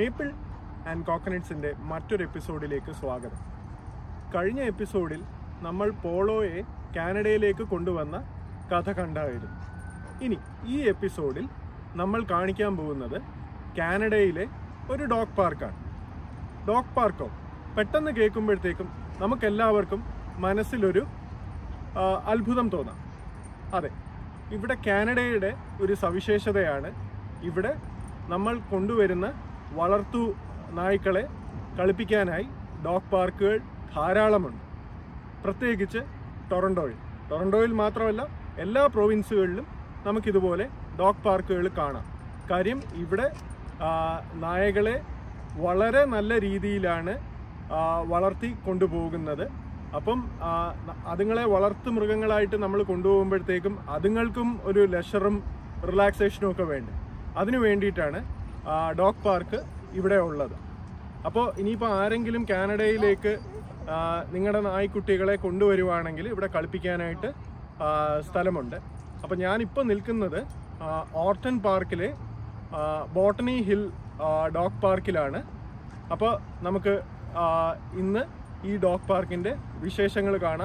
Maple and കോക്കനട്ട്സിൻ്റെ മറ്റൊരു എപ്പിസോഡിലേക്ക് സ്വാഗതം കഴിഞ്ഞ എപ്പിസോഡിൽ നമ്മൾ പോളോയെ കാനഡയിലേക്ക് കൊണ്ടുവന്ന കഥ കണ്ടായിരുന്നു ഇനി ഈ എപ്പിസോഡിൽ നമ്മൾ കാണിക്കാൻ പോകുന്നത് കാനഡയിലെ ഒരു ഡോഗ് പാർക്കാണ് ഡോഗ് പാർക്കോ പെട്ടെന്ന് കേൾക്കുമ്പോഴത്തേക്കും നമുക്കെല്ലാവർക്കും മനസ്സിലൊരു ആ, അത്ഭുതം തോന്നാം അതെ ഇവിടെ കാനഡയുടെ ഒരു സവിശേഷതയാണ് ഇവിടെ നമ്മൾ കൊണ്ടുവരുന്ന വളർത്തു നായ്ക്കളെ കളിപ്പിക്കാനായി ഡോഗ് പാർക്കുകൾ ധാരാളമുണ്ട് പ്രത്യേകിച്ച് ടൊറൻഡോയിൽ ടൊറൻഡോയിൽ മാത്രമല്ല എല്ലാ പ്രൊവിൻസുകളിലും നമുക്കിതുപോലെ ഡോഗ് പാർക്കുകൾ കാണാം കാര്യം ഇവിടെ ആ, നായകളെ വളരെ നല്ല രീതിയിലാണ് ആ, വളർത്തി കൊണ്ടുപോകുന്നത് അപ്പം ആ, ന- അതുങ്ങളെ വളർത്തു മൃഗങ്ങളായിട്ട് നമ്മൾ കൊണ്ടുപോകുമ്പോഴത്തേക്കും അതുങ്ങൾക്കും ഒരു ലെഷറും റിലാക്സേഷനും ഒക്കെ വേണ്ടേ അതിനു വേണ്ടിയിട്ടാണ് ആ, ഡോഗ് പാർക്ക് ഇവിടെ ഉള്ളത് അപ്പോൾ ഇനിയിപ്പോൾ ആരെങ്കിലും കാനഡയിലേക്ക് ആ, നിങ്ങളുടെ നായ്ക്കുട്ടികളെ കൊണ്ടുവരുവാണെങ്കിൽ ഇവിടെ കളിപ്പിക്കാനായിട്ട് ആ, സ്ഥലമുണ്ട് അപ്പോൾ ഞാനിപ്പോൾ നിൽക്കുന്നത് ആ, ഓർട്ടൺ പാർക്കിലെ ആ, ബോട്ടണി ഹിൽ ആ, ഡോഗ് പാർക്കിലാണ് അപ്പോൾ നമുക്ക് ആ, ഇന്ന് ഈ ഡോഗ് പാർക്കിൻ്റെ വിശേഷങ്ങൾ കാണാം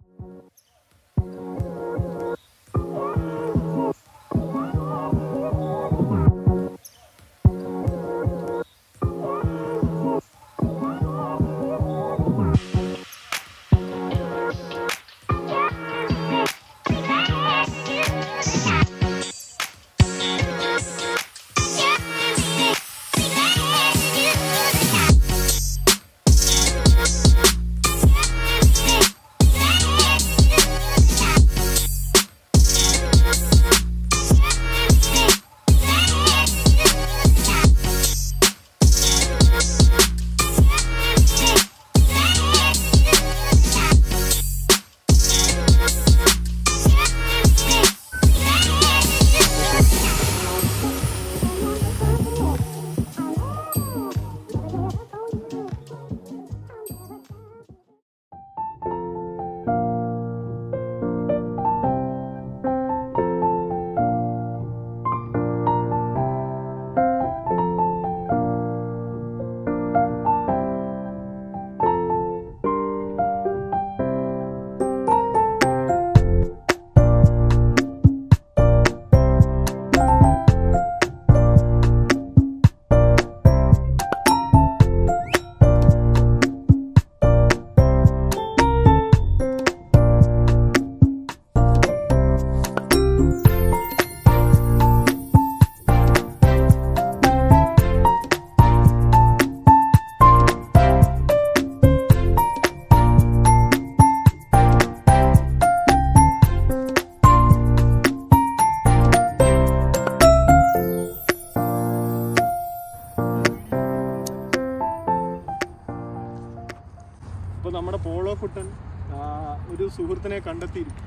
അപ്പോൾ നമ്മുടെ പോളോ കുട്ടൻ ആ, ഒരു സുഹൃത്തിനെ കണ്ടെത്തിയിരിക്കും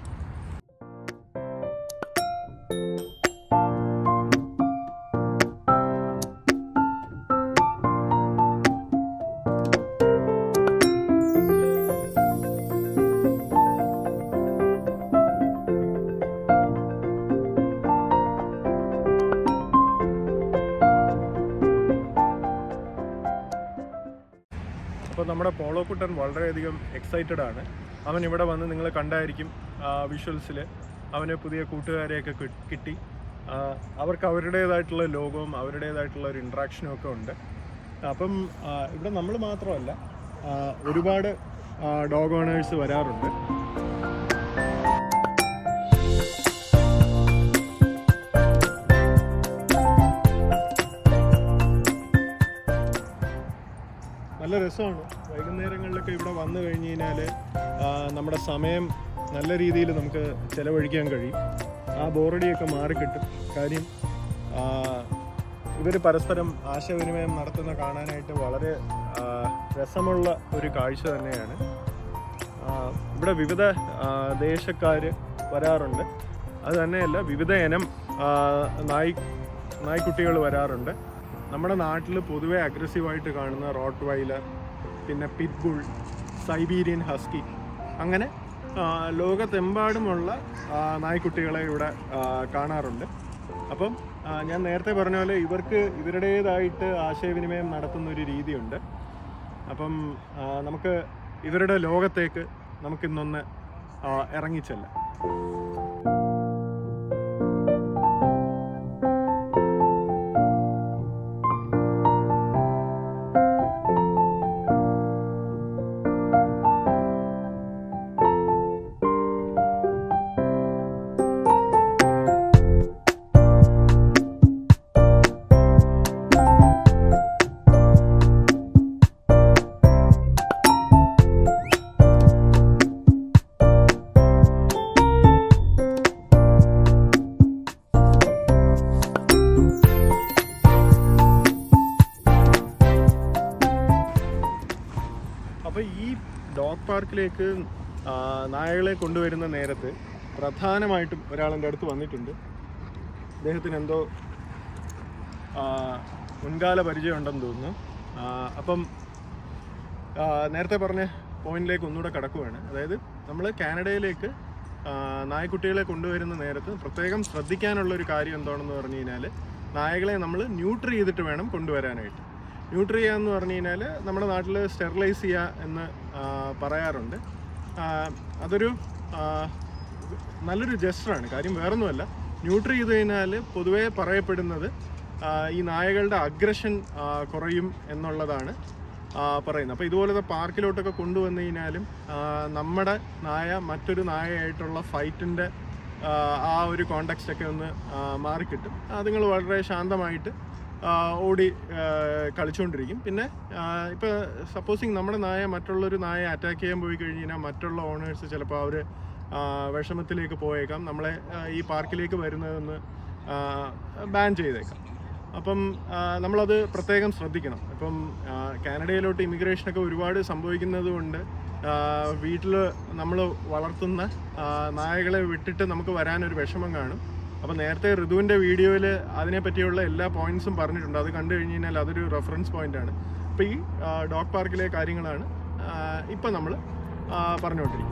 അപ്പോൾ നമ്മുടെ പോളോ കുട്ടൻ വളരെയധികം എക്സൈറ്റഡ് ആണ് അവൻ ഇവിടെ വന്ന് നിങ്ങൾ കണ്ടായിരിക്കും വിഷ്വൽസിൽ അവന് പുതിയ കൂട്ടുകാരെയൊക്കെ കി- കിട്ടി ആ, അവർക്ക് അവരുടേതായിട്ടുള്ള ലോകവും അവരുടേതായിട്ടുള്ള ഒരു ഇൻട്രാക്ഷനും ഒക്കെ ഉണ്ട് അപ്പം ആ, ഇവിടെ നമ്മൾ മാത്രമല്ല ആ, ഒരുപാട് ഡോഗ് ഓണേഴ്സ് വരാറുണ്ട് നല്ല രസമാണ് വൈകുന്നേരങ്ങളിലൊക്കെ ഇവിടെ വന്നു കഴിഞ്ഞ് കഴിഞ്ഞാൽ നമ്മുടെ സമയം നല്ല രീതിയിൽ നമുക്ക് ചിലവഴിക്കാൻ കഴിയും ആ ബോറടിയൊക്കെ മാറിക്കിട്ടും കാര്യം ഇവർ പരസ്പരം ആശയവിനിമയം നടത്തുന്ന കാണാനായിട്ട് വളരെ ആ, രസമുള്ള ഒരു കാഴ്ച തന്നെയാണ് ആ, ഇവിടെ വിവിധ ദേശക്കാർ വരാറുണ്ട് അത് തന്നെയല്ല വിവിധ ഇനം ആ, നായ് നായ്ക്കുട്ടികൾ വരാറുണ്ട് നമ്മുടെ നാട്ടിൽ പൊതുവെ അഗ്രസീവായിട്ട് കാണുന്ന റോട്ട് വൈലർ പിന്നെ പിറ്റ്ബുൾ സൈബീരിയൻ ഹസ്കി അങ്ങനെ ആ, ലോകത്തെമ്പാടുമുള്ള ആ, നായ്ക്കുട്ടികളെ ഇവിടെ ആ, കാണാറുണ്ട് അപ്പം ആ, ഞാൻ നേരത്തെ പറഞ്ഞ പോലെ ഇവർക്ക് ഇവരുടേതായിട്ട് ആശയവിനിമയം നടത്തുന്ന ഒരു രീതിയുണ്ട് അപ്പം ആ, നമുക്ക് ഇവരുടെ ലോകത്തേക്ക് നമുക്കിന്നൊന്ന് ആ, ഇറങ്ങിച്ചെല്ലാം അപ്പോൾ ഈ ഡോഗ് പാർക്കിലേക്ക് ആ, നായകളെ കൊണ്ടുവരുന്ന നേരത്ത് പ്രധാനമായിട്ടും ഒരാളെൻ്റെ അടുത്ത് വന്നിട്ടുണ്ട് അദ്ദേഹത്തിന് എന്തോ ആ, മുൻകാല പരിചയമുണ്ടെന്ന് തോന്നുന്നു ആ, അപ്പം ആ, നേരത്തെ പറഞ്ഞ പോയിന്റിലേക്ക് ഒന്നുകൂടെ കടക്കുവാണ് അതായത് നമ്മൾ കാനഡയിലേക്ക് ആ, നായ്ക്കുട്ടികളെ കൊണ്ടുവരുന്ന നേരത്ത് പ്രത്യേകം ശ്രദ്ധിക്കാനുള്ള ഒരു കാര്യം എന്താണെന്ന് പറഞ്ഞു കഴിഞ്ഞാൽ നായകളെ നമ്മൾ ന്യൂട്രി ചെയ്തിട്ട് വേണം കൊണ്ടുവരാനായിട്ട് ന്യൂട്രി ചെയ്യുക എന്ന് പറഞ്ഞു കഴിഞ്ഞാൽ നമ്മുടെ നാട്ടിൽ സ്റ്റെറിലൈസ് ചെയ്യുക എന്ന് ആ, പറയാറുണ്ട് ആ, അതൊരു ആ, നല്ലൊരു ജസ്റ്ററാണ് കാര്യം വേറൊന്നുമല്ല ന്യൂട്രി ചെയ്ത് കഴിഞ്ഞാൽ പൊതുവേ പറയപ്പെടുന്നത് ആ, ഈ നായകളുടെ അഗ്രഷൻ കുറയും എന്നുള്ളതാണ് ആ, പറയുന്നത് അപ്പോൾ ഇതുപോലത്തെ പാർക്കിലോട്ടൊക്കെ കൊണ്ടുവന്നു കഴിഞ്ഞാലും ആ, നമ്മുടെ നായ മറ്റൊരു നായയായിട്ടുള്ള ഫൈറ്റിൻ്റെ ആ ഒരു കോണ്ടാക്സ്റ്റ് ഒക്കെ ഒന്ന് ആ, മാറിക്കിട്ടും അതുങ്ങൾ വളരെ ശാന്തമായിട്ട് ആ, ഓടി ആ, കളിച്ചുകൊണ്ടിരിക്കും പിന്നെ ഇപ്പോൾ സപ്പോസിങ് നമ്മുടെ നായ മറ്റുള്ളൊരു നായയെ അറ്റാക്ക് ചെയ്യാൻ പോയി കഴിഞ്ഞ് കഴിഞ്ഞാൽ മറ്റുള്ള ഓണേഴ്സ് ചിലപ്പോൾ അവർ വിഷമത്തിലേക്ക് പോയേക്കാം നമ്മളെ ആ, ഈ പാർക്കിലേക്ക് വരുന്നതെന്ന് ബാൻ ചെയ്തേക്കാം അപ്പം ആ, നമ്മളത് പ്രത്യേകം ശ്രദ്ധിക്കണം ഇപ്പം ആ, കാനഡയിലോട്ട് ഇമിഗ്രേഷനൊക്കെ ഒരുപാട് സംഭവിക്കുന്നത് കൊണ്ട് വീട്ടിൽ നമ്മൾ വളർത്തുന്ന ആ, നായകളെ വിട്ടിട്ട് നമുക്ക് വരാനൊരു വിഷമം കാണും അപ്പം നേരത്തെ ഋതുവിൻ്റെ വീഡിയോയിൽ അതിനെപ്പറ്റിയുള്ള എല്ലാ പോയിന്റ്സും പറഞ്ഞിട്ടുണ്ട് അത് കണ്ടു കഴിഞ്ഞ് കഴിഞ്ഞാൽ അതൊരു റെഫറൻസ് പോയിന്റ് ആണ് അപ്പോൾ ഈ ഡോഗ് പാർക്കിലെ കാര്യങ്ങളാണ് ഇപ്പം നമ്മൾ പറഞ്ഞുകൊണ്ടിരിക്കുന്നത്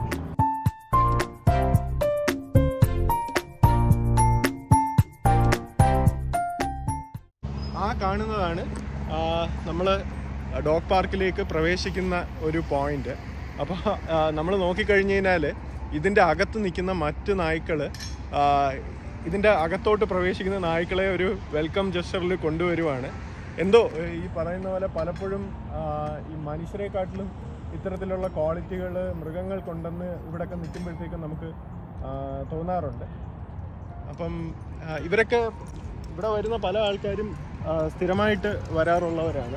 ആ കാണുന്നതാണ് നമ്മൾ ഡോഗ് പാർക്കിലേക്ക് പ്രവേശിക്കുന്ന ഒരു പോയിന്റ് അപ്പോൾ നമ്മൾ നോക്കിക്കഴിഞ്ഞ് കഴിഞ്ഞാൽ ഇതിൻ്റെ അകത്ത് നിൽക്കുന്ന മറ്റ് നായ്ക്കൾ ഇതിൻ്റെ അകത്തോട്ട് പ്രവേശിക്കുന്ന നായ്ക്കളെ ഒരു വെൽക്കം ജസ്റ്ററിൽ കൊണ്ടുവരുവാണ് എന്തോ ഏഹ്, ഈ പറയുന്ന പോലെ പലപ്പോഴും ആ, ഈ മനുഷ്യരെക്കാട്ടിലും ഇത്തരത്തിലുള്ള ക്വാളിറ്റികൾ മൃഗങ്ങൾക്കുണ്ടെന്ന് ഇവിടെയൊക്കെ നിൽക്കുമ്പോഴത്തേക്കും നമുക്ക് ആ, തോന്നാറുണ്ട് അപ്പം ആ, ഇവരൊക്കെ ഇവിടെ വരുന്ന പല ആൾക്കാരും ആ, സ്ഥിരമായിട്ട് വരാറുള്ളവരാണ്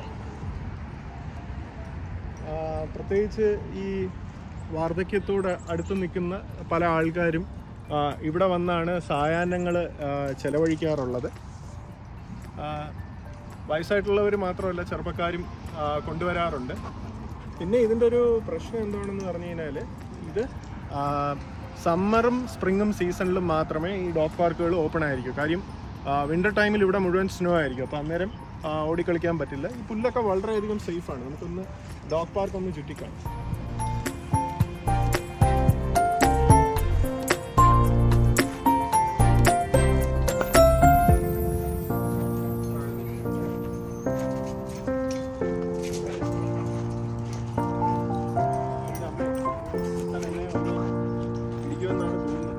ആ, പ്രത്യേകിച്ച് ഈ വാർദ്ധക്യത്തോട് അടുത്ത് നിൽക്കുന്ന പല ആൾക്കാരും ആ, ഇവിടെ വന്നാണ് സായാഹ്നങ്ങൾ ചെലവഴിക്കാറുള്ളത് ആ, വയസ്സായിട്ടുള്ളവർ മാത്രമല്ല ചെറുപ്പക്കാരും ആ, കൊണ്ടുവരാറുണ്ട് പിന്നെ ഇതിൻ്റെ ഒരു പ്രശ്നം എന്താണെന്ന് പറഞ്ഞു കഴിഞ്ഞാൽ ഇത് സമ്മറും സ്പ്രിങ്ങും സീസണിലും മാത്രമേ ഈ ഡോഗ് പാർക്കുകൾ ഓപ്പൺ ആയിരിക്കും കാര്യം വിൻ്റർ ടൈമിൽ ഇവിടെ മുഴുവൻ സ്നോ ആയിരിക്കും അപ്പോൾ അന്നേരം ആ, ഓടിക്കളിക്കാൻ പറ്റില്ല ഈ പുല്ലൊക്കെ വളരെയധികം സേഫാണ് നമുക്കൊന്ന് ഡോഗ് പാർക്ക് ഒന്ന് ചുറ്റിക്കാണാം ഇരിക്കുമെന്നാണ് തോന്നുന്നത്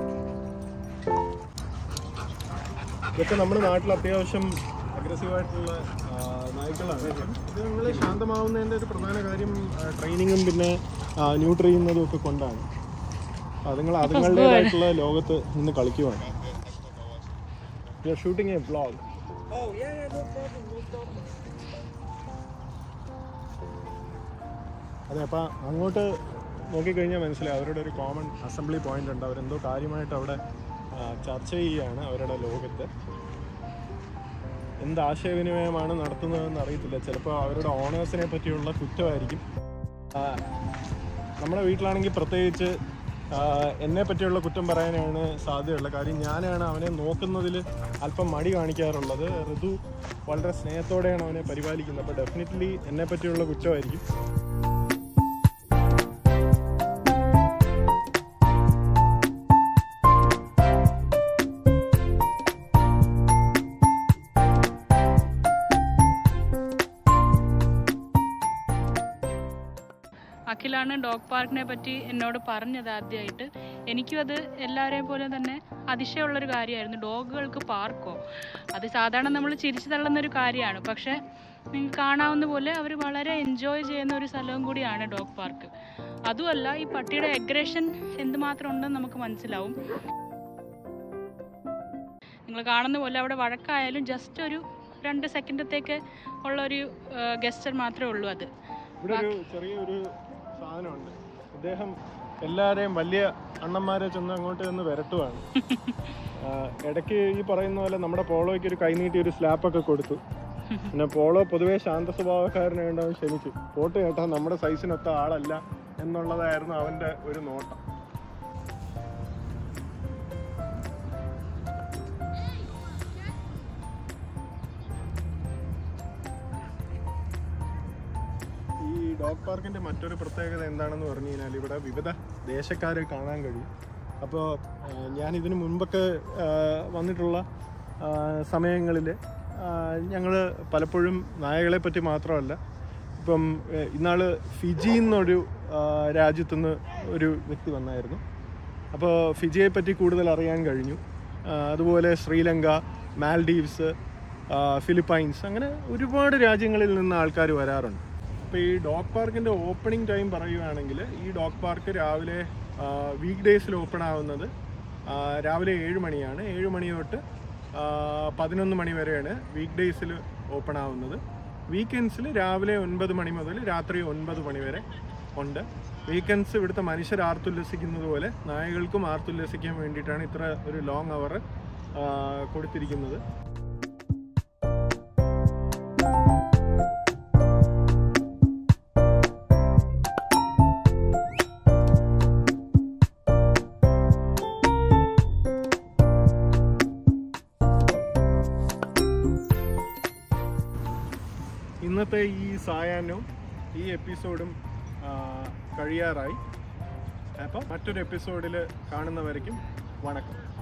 ഇതൊക്കെ നമ്മുടെ നാട്ടിൽ അത്യാവശ്യം അഗ്രസീവായിട്ടുള്ള നായ്ക്കളാണ് ഇത് നിങ്ങൾ ശാന്തമാവുന്നതിൻ്റെ ഒരു പ്രധാന കാര്യം ട്രെയിനിങ്ങും പിന്നെ ന്യൂട്രി ചെയ്യുന്നതും ഒക്കെ കൊണ്ടാണ് അതുങ്ങൾ അതുങ്ങളുടേതായിട്ടുള്ള ലോകത്ത് നിന്ന് കളിക്കുവാണ് shooting a vlog Oh, yeah, yeah, no problem, no problem. അതെ അപ്പം അങ്ങോട്ട് നോക്കിക്കഴിഞ്ഞാൽ മനസ്സിലായി അവരുടെ ഒരു കോമൺ അസംബ്ലി പോയിന്റ് ഉണ്ട് അവരെന്തോ കാര്യമായിട്ട് അവിടെ ആ, ചർച്ച ചെയ്യുകയാണ് അവരുടെ ലോകത്ത് എന്ത് ആശയവിനിമയമാണ് നടത്തുന്നതെന്ന് അറിയത്തില്ല ചിലപ്പോൾ അവരുടെ ഓണേഴ്സിനെ പറ്റിയുള്ള കുറ്റമായിരിക്കും ആ, നമ്മുടെ വീട്ടിലാണെങ്കിൽ പ്രത്യേകിച്ച് ആ, എന്നെ പറ്റിയുള്ള കുറ്റം പറയാനാണ് സാധ്യതയുള്ളത് കാര്യം ഞാനാണ് അവനെ നോക്കുന്നതിൽ അല്പം മടി കാണിക്കാറുള്ളത് ഋതു വളരെ സ്നേഹത്തോടെയാണ് അവനെ പരിപാലിക്കുന്നത് അപ്പോൾ ഡെഫിനറ്റ്ലി എന്നെ പറ്റിയുള്ള കുറ്റമായിരിക്കും അഖിലാണ് ഡോഗ് പാർക്കിനെ പറ്റി എന്നോട് പറഞ്ഞത് ആദ്യമായിട്ട് എനിക്കും അത് എല്ലാവരെയും പോലെ തന്നെ അതിശയമുള്ളൊരു കാര്യമായിരുന്നു ഡോഗുകൾക്ക് പാർക്കോ അത് സാധാരണ നമ്മൾ ചിരിച്ചു തള്ളുന്ന ഒരു കാര്യമാണ് പക്ഷേ നിങ്ങൾക്ക് കാണാവുന്ന പോലെ അവർ വളരെ എൻജോയ് ചെയ്യുന്ന ഒരു സ്ഥലവും കൂടിയാണ് ഡോഗ് പാർക്ക് അതുമല്ല ഈ പട്ടിയുടെ എഗ്രഷൻ എന്തുമാത്രം ഉണ്ടെന്ന് നമുക്ക് മനസ്സിലാവും നിങ്ങൾ കാണുന്ന പോലെ അവിടെ വഴക്കായാലും ജസ്റ്റ് ഒരു രണ്ട് സെക്കൻഡത്തേക്ക് ഉള്ള ഒരു ഗസ്റ്റർ മാത്രമേ ഉള്ളൂ അത് ഇവിടെ ഒരു ചെറിയൊരു സാധനമുണ്ട് ഇദ്ദേഹം എല്ലാവരെയും വലിയ അണ്ണന്മാരെ ചെന്ന് അങ്ങോട്ട് ചെന്ന് വിരട്ടുവാണ് ആ, ഇടയ്ക്ക് ഈ പറയുന്ന പോലെ നമ്മുടെ പോളോയ്ക്ക് ഒരു കൈനീട്ടി ഒരു സ്ലാപ്പൊക്കെ കൊടുത്തു പിന്നെ പോളോ പൊതുവേ ശാന്ത സ്വഭാവക്കാരനായതുകൊണ്ട് അവൻ ക്ഷമിച്ചു പോട്ട് കേട്ടാൽ നമ്മുടെ സൈസിനൊത്ത ആളല്ല എന്നുള്ളതായിരുന്നു അവന്റെ ഒരു നോട്ടം ഈ ഡോഗ് പാർക്കിന്റെ മറ്റൊരു പ്രത്യേകത എന്താണെന്ന് പറഞ്ഞു കഴിഞ്ഞാൽ ഇവിടെ വിവിധ ദേശക്കാരെ കാണാൻ കഴിയും അപ്പോൾ ഞാൻ ഇതിനു മുൻപൊക്കെ ആ, വന്നിട്ടുള്ള സമയങ്ങളിൽ ഞങ്ങൾ പലപ്പോഴും നായകളെ പറ്റി മാത്രമല്ല ഇപ്പം ഏഹ്, ഇന്നാള് ഫിജി എന്നൊരു ആ, രാജ്യത്തുനിന്ന് ഒരു വ്യക്തി വന്നായിരുന്നു അപ്പോൾ ഫിജിയെ പറ്റി കൂടുതൽ അറിയാൻ കഴിഞ്ഞു ആ, അതുപോലെ ശ്രീലങ്ക മാൽഡീവ്സ് ആ, ഫിലിപ്പൈൻസ് അങ്ങനെ ഒരുപാട് രാജ്യങ്ങളിൽ നിന്ന് ആൾക്കാർ വരാറുണ്ട് അപ്പോൾ ഈ ഡോഗ് പാർക്കിൻ്റെ ഓപ്പണിംഗ് ടൈം പറയുകയാണെങ്കിൽ ഈ ഡോഗ് പാർക്ക് രാവിലെ വീക്ക് ഡേയ്സിൽ ഓപ്പൺ ആവുന്നത് ആ, രാവിലെ ഏഴ് മണിയാണ് ഏഴ് മണി തൊട്ട് ആ, പതിനൊന്ന് മണി വരെയാണ് വീക്ക് ഡേയ്സിൽ ഓപ്പൺ ആവുന്നത് വീക്കെൻഡ്സിൽ രാവിലെ ഒൻപത് മണി മുതൽ രാത്രി ഒൻപത് മണി വരെ ഉണ്ട് വീക്കെൻഡ്സ് ഇവിടുത്തെ മനുഷ്യർ ആർത്തുല്ലസിക്കുന്നത് പോലെ നായകൾക്കും ആർത്തുല്ലസിക്കാൻ വേണ്ടിയിട്ടാണ് ഇത്ര ഒരു ലോങ് അവർ കൊടുത്തിരിക്കുന്നത് ഇന്നത്തെ ഈ സായാഹ്നവും ഈ എപ്പിസോഡും ആ, കഴിയാറായി അപ്പം മറ്റൊരു എപ്പിസോഡിൽ കാണുന്നവരേക്കും വണക്കം